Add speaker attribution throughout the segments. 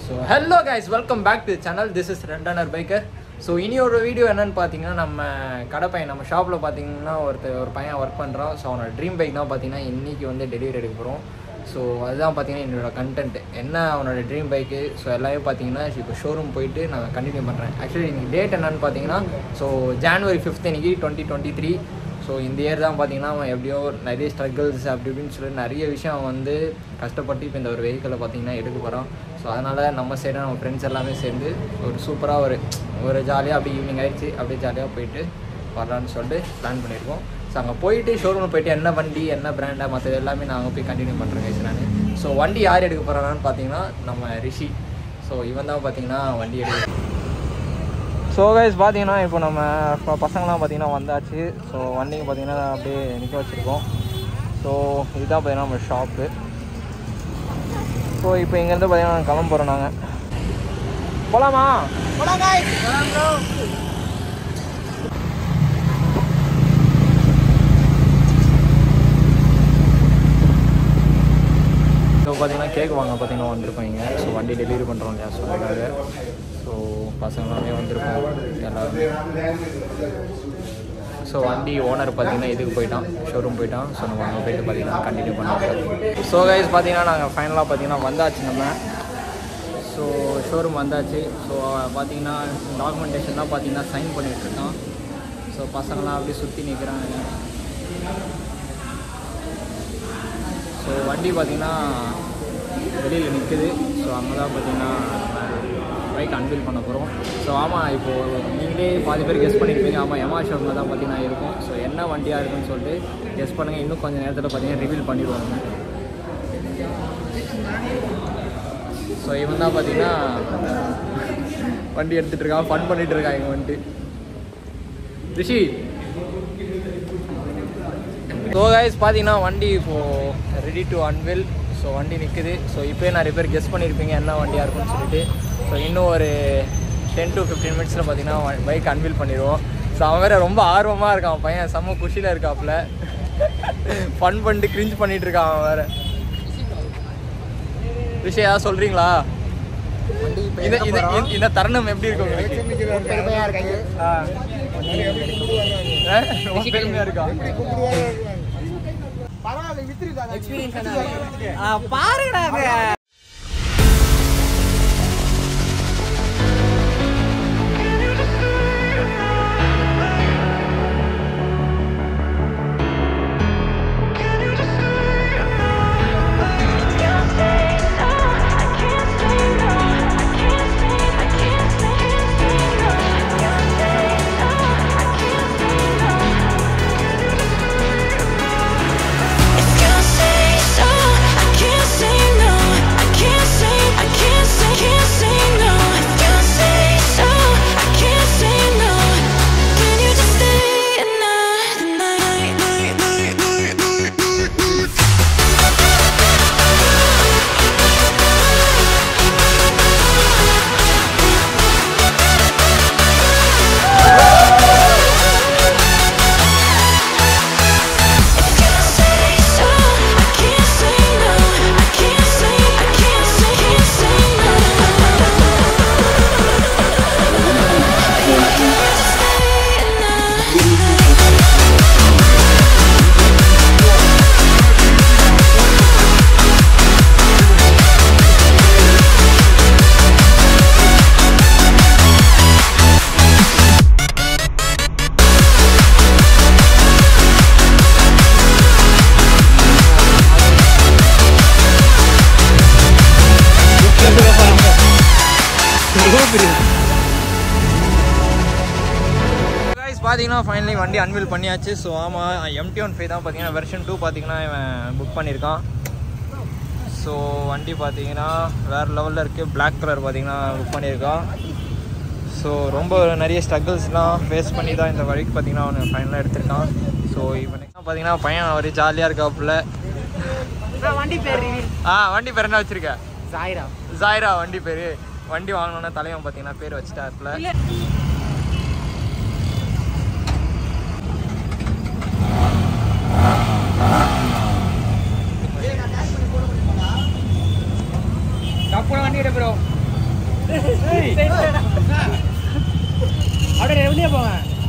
Speaker 1: So hello guys welcome back to channel this is ரெண்டனர் biker so இனி ஒரு video என்னன்னு பார்த்தீங்கன்னா நம்ம கடை பையன் நம்ம ஷாப்பில் பார்த்தீங்கன்னா ஒருத்தர் ஒரு பையன் ஒர்க் பண்ணுறான் ஸோ அவனோட ட்ரீம் பைக் தான் பார்த்தீங்கன்னா இன்றைக்கி வந்து டெலிவரி எடுக்க போகிறோம் ஸோ அதுதான் பார்த்தீங்கன்னா என்னோட கண்டென்ட் என்ன அவனோட ட்ரீம் பைக்கு ஸோ எல்லாமே பார்த்தீங்கன்னா இப்போ ஷோரூம் போயிட்டு நான் கண்டினியூ பண்ணுறேன் ஆக்சுவலி இன்னைக்கு டேட் என்னன்னு பார்த்தீங்கன்னா ஸோ ஜான்வரி ஃபிஃப்த் இன்னைக்கு டுவெண்ட்டி டுவெண்ட்டி த்ரீ ஸோ இந்த இயர் தான் பார்த்தீங்கன்னா அவன் எப்படியோ நிறைய ஸ்ட்ரகிள்ஸ் அப்படி இப்படின்னு சொல்லி நிறைய விஷயம் அவன் வந்து கஷ்டப்பட்டு இப்போ இந்த ஒரு வெஹிக்கிளை பார்த்தீங்கன்னா எடுக்க போகிறான் ஸோ அதனால் நம்ம சைடு நம்ம ஃப்ரெண்ட்ஸ் எல்லாமே சேர்ந்து ஒரு சூப்பராக ஒரு ஒரு ஜாலியாக அப்படி ஈவினிங் ஆயிடுச்சு அப்படியே ஜாலியாக போயிட்டு வரலான்னு சொல்லிட்டு பிளான் பண்ணியிருக்கோம் ஸோ அங்கே போயிட்டு ஷோரூமில் போயிட்டு என்ன வண்டி என்ன பிராண்டாக மற்றது எல்லாமே நான் அங்கே போய் கண்டினியூ பண்ணுறேன் கைஸ் நான் ஸோ வண்டி யார் எடுக்க போகிறான்னு பார்த்தீங்கன்னா நம்ம ரிஷி ஸோ இவன் தான் பார்த்தீங்கன்னா வண்டி எடுக்க ஸோ கைஸ் பார்த்தீங்கன்னா இப்போ நம்ம ப- பசங்களாம் பார்த்தீங்கன்னா வந்தாச்சு ஸோ வண்டிங்க பார்த்தீங்கன்னா அப்படியே நிற்க வச்சுருக்கோம் ஸோ இதுதான் பார்த்தீங்கன்னா நம்ம ஷாப்பு ஸோ இப்போ இங்கேருந்து பார்த்தீங்கன்னா நாங்கள் கிளம்ப போகிறோம் நாங்கள் போகலாமா ஸோ பார்த்தீங்கன்னா கேக் வாங்க பார்த்தீங்கன்னா வந்திருக்கோம் இங்கே ஸோ வண்டி டெலிவரி பண்ணுறோம் இல்லையா ஸோ அதுக்காக ஸோ பசங்களாமே வந்திருக்கோம் எல்லாருமே ஸோ வண்டி ஓனர் பார்த்தீங்கன்னா இதுக்கு போயிட்டான் ஷோரூம் போயிட்டான் ஸோ நம்ம அங்கே போயிட்டு பார்த்தீங்கன்னா கண்டினியூ பண்ணலாம் ஸோ கைஸ் பார்த்தீங்கன்னா நாங்கள் ஃபைனலாக பார்த்தீங்கன்னா வந்தாச்சு நம்ம ஸோ ஷோரூம் வந்தாச்சு ஸோ பார்த்தீங்கன்னா டாக்குமெண்டேஷன்லாம் பார்த்தீங்கன்னா சைன் பண்ணிட்டு இருக்கோம் ஸோ பசங்களாம் அப்படியே சுற்றி நிற்கிறாங்க ஸோ வண்டி பார்த்தீங்கன்னா வெளியில் நிற்குது ஸோ அங்கே தான் பார்த்தீங்கன்னா பைக் அன்பில் பண்ண போகிறோம் ஸோ ஆமாம் இப்போது நீங்களே பாதி பேர் கெஸ் பண்ணியிருப்பீங்க ஆமாம் எமா ஷோரூமில் தான் பார்த்தீங்கன்னா இருக்கும் ஸோ என்ன வண்டியாக இருக்குன்னு சொல்லிட்டு கெஸ் பண்ணுங்கள் இன்னும் கொஞ்சம் நேரத்தில் பார்த்தீங்கன்னா ரிவீல் பண்ணிடுவாங்க ஸோ இவன் தான் பார்த்தீங்கன்னா வண்டி எடுத்துகிட்டு இருக்கான் ஃபன் பண்ணிட்டு இருக்கான் இவன் வந்துட்டு ரிஷி ஸோ கைஸ் பார்த்தீங்கன்னா வண்டி இப்போது ரெடி டு அன்வில் ஸோ வண்டி நிற்குது ஸோ இப்போயே நிறைய பேர் கெஸ் பண்ணியிருப்பீங்க என்ன வண்டியாக இருக்கும்னு சொல்லிட்டு ஸோ இன்னும் ஒரு டென் டு ஃபிஃப்டீன் மினிட்ஸில் பார்த்தீங்கன்னா பைக் அன்வில் பண்ணிடுவோம் ஸோ அவன் வேறு ரொம்ப ஆர்வமாக இருக்கான் அவன் பையன் செம்ம குஷியில் இருக்காப்புல ஃபன் பண்ணிட்டு கிரிஞ்ச் பண்ணிட்டு இருக்கான் அவன் வேறு விஷயம் ஏதாவது சொல்கிறீங்களா இந்த இந்த இந்த- இந்த தருணம் எப்படி இருக்கு உங்களுக்கு ஆ. ஆ, ரொம்ப பெருமையா இருக்கா guys பார்த்தீங்கன்னா ஃபைனலி வண்டி அன்வில் பண்ணியாச்சு ஸோ ஆமாம் எம்டி ஒன் ஃபைவ் தான் பார்த்தீங்கன்னா வெர்ஷன் டூ பார்த்தீங்கன்னா இவன் புக் பண்ணியிருக்கான் ஸோ வண்டி பார்த்தீங்கன்னா வேறு லெவலில் இருக்குது Black கலர் பார்த்தீங்கன்னா புக் பண்ணியிருக்கான் ஸோ ரொம்ப நிறைய ஸ்ட்ரகிள்ஸ்லாம் ஃபேஸ் பண்ணி தான் இந்த வழிக்கு பார்த்தீங்கன்னா அவன் ஃபைனலாக எடுத்திருக்கான் ஸோ இவனுக்கு பார்த்தீங்கன்னா பையன் அவர் ஜாலியாக இருக்காப்புல
Speaker 2: வண்டி பேர் ரிவீல்
Speaker 1: ஆ வண்டி பேர் என்ன வச்சிருக்க
Speaker 2: சாயிரா
Speaker 1: ஜாயிரா வண்டி பேர் வண்டி வாங்கணுன்னா தலைவன் பார்த்தீங்கன்னா பேர் வச்சுட்டாப்புல
Speaker 2: தப்பு வண்டி எடு ப்ரோ அப்படியே வெளியே போங்க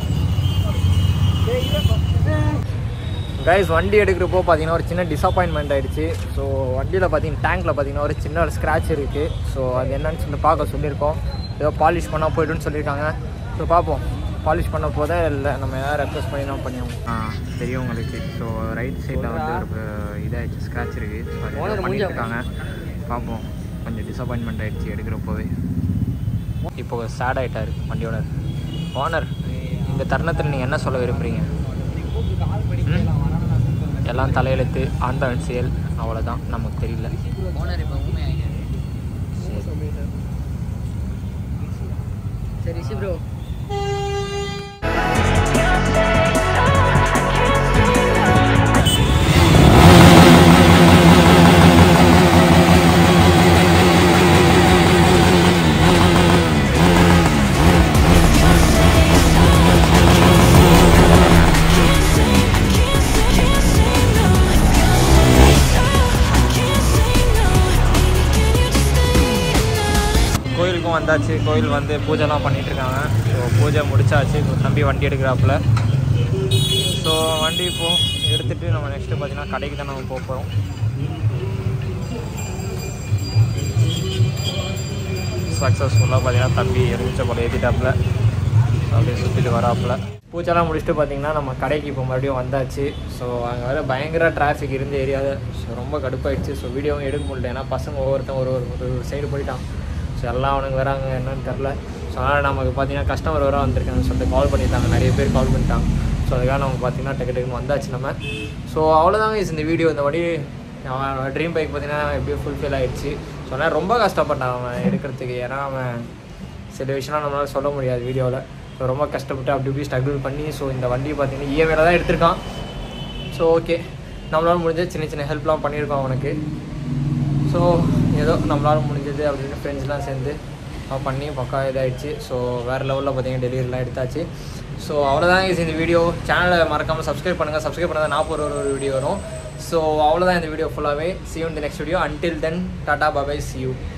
Speaker 1: கைஸ் வண்டி எடுக்கிறப்போ பார்த்தீங்கன்னா ஒரு சின்ன டிசப்பாயின்மெண்ட் ஆயிடுச்சு ஸோ வண்டியில் பார்த்தீங்கன்னா டேங்க்கில் பார்த்தீங்கன்னா ஒரு சின்ன ஒரு ஸ்க்ராட்ச் இருக்குது ஸோ அது என்னன்னு சொல்லி பார்க்க சொல்லியிருக்கோம் ஏதோ பாலிஷ் பண்ணால் போய்டுன்னு சொல்லியிருக்காங்க ஸோ பார்ப்போம் பாலிஷ் பண்ண போதே இல்லை நம்ம ஏதாவது ரெக்வஸ்ட் பண்ணி தான் பண்ணியாகும் ஆ தெரியும் உங்களுக்கு ஸோ ரைட் சைடில் வந்து ஒரு இதாகிடுச்சு ஸ்க்ராட்ச் இருக்குது ஸோ அது ஏதோ பண்ணிட்டு இருக்காங்க பார்ப்போம் கொஞ்சம் டிசப்பாயின்மெண்ட் ஆயிடுச்சு எடுக்கிறப்போவே இப்போ சேட் ஆகிட்டார் வண்டியோட ஓனர் இந்த தருணத்தில் நீங்கள் என்ன சொல்ல விரும்புகிறீங்க ம்? எல்லாம் தலையெழுத்து ஆண்டவன் செயல் அவ்வளோதான் நமக்கு தெரியல
Speaker 2: ஓனர் இப்போ உண்மை சரி ரிஷி ப்ரோ
Speaker 1: கோயிலுக்கும் வந்தாச்சு கோயில் வந்து பூஜைலாம் பண்ணிட்டு இருக்காங்க ஸோ பூஜை முடிச்சாச்சு இப்போ தம்பி வண்டி எடுக்கிறாப்புல ஸோ வண்டி இப்போ எடுத்துட்டு நம்ம நெக்ஸ்ட்டு பார்த்தீங்கன்னா கடைக்கு தான் நம்ம போக போகிறோம் சக்ஸஸ்ஃபுல்லாக பார்த்தீங்கன்னா தம்பி எலுமிச்சை போல ஏற்றிட்டாப்புல அப்படியே சுற்றிட்டு வராப்புல பூஜைலாம் முடிச்சுட்டு பார்த்தீங்கன்னா நம்ம கடைக்கு இப்போ மறுபடியும் வந்தாச்சு ஸோ அங்கே வேறு பயங்கர டிராஃபிக் இருந்த ஏரியாவில் ஸோ ரொம்ப கடுப்பாயிடுச்சு ஸோ வீடியோவும் எடுக்க முடியல ஏன்னா பசங்க ஒவ்வொருத்தன் ஒரு ஒரு ஒரு சைடு போயிட்டான் ஸோ எல்லாம் அவனுக்கு வராங்க என்னன்னு தெரில ஸோ அதனால் நமக்கு பார்த்தீங்கன்னா கஸ்டமர் வர வந்திருக்காங்கன்னு சொல்லிட்டு கால் பண்ணிட்டாங்க நிறைய பேர் கால் பண்ணிட்டாங்க ஸோ அதுக்காக நமக்கு பார்த்தீங்கன்னா டக்கு டக்குன்னு வந்தாச்சு நம்ம ஸோ அவ்வளோதாங்க இந்த வீடியோ இந்த வண்டி அவன் ட்ரீம் பைக் பார்த்தீங்கன்னா எப்படியோ ஃபுல்ஃபில் ஆயிடுச்சு ஸோ ஆனால் ரொம்ப கஷ்டப்பட்டான் அவன் எடுக்கிறதுக்கு ஏன்னா அவன் சில விஷயம்லாம் நம்மளால் சொல்ல முடியாது வீடியோவில் ஸோ ரொம்ப கஷ்டப்பட்டு அப்படி இப்படி ஸ்ட்ரகிள் பண்ணி ஸோ இந்த வண்டி பார்த்தீங்கன்னா இஎம்ஐல தான் எடுத்திருக்கான் ஸோ ஓகே நம்மளால் முடிஞ்ச சின்ன சின்ன ஹெல்ப்லாம் பண்ணியிருக்கோம் அவனுக்கு ஸோ ஏதோ நம்மளால் முடிஞ்சது அப்படின்னு ஃப்ரெண்ட்ஸ்லாம் சேர்ந்து அவன் பண்ணி பக்கா இதாகிடுச்சு ஸோ வேறு லெவலில் பார்த்தீங்கன்னா டெலிவரிலாம் எடுத்தாச்சு ஸோ அவ்வளோதான் guys இந்த வீடியோ சேனலை மறக்காமல் சப்ஸ்கிரைப் பண்ணுங்கள் சப்ஸ்கிரைப் பண்ணால் நான் ஒரு ஒரு வீடியோ வரும் ஸோ அவ்வளோதான் இந்த வீடியோ ஃபுல்லாகவே see you in the next video until then Tata bye bye see you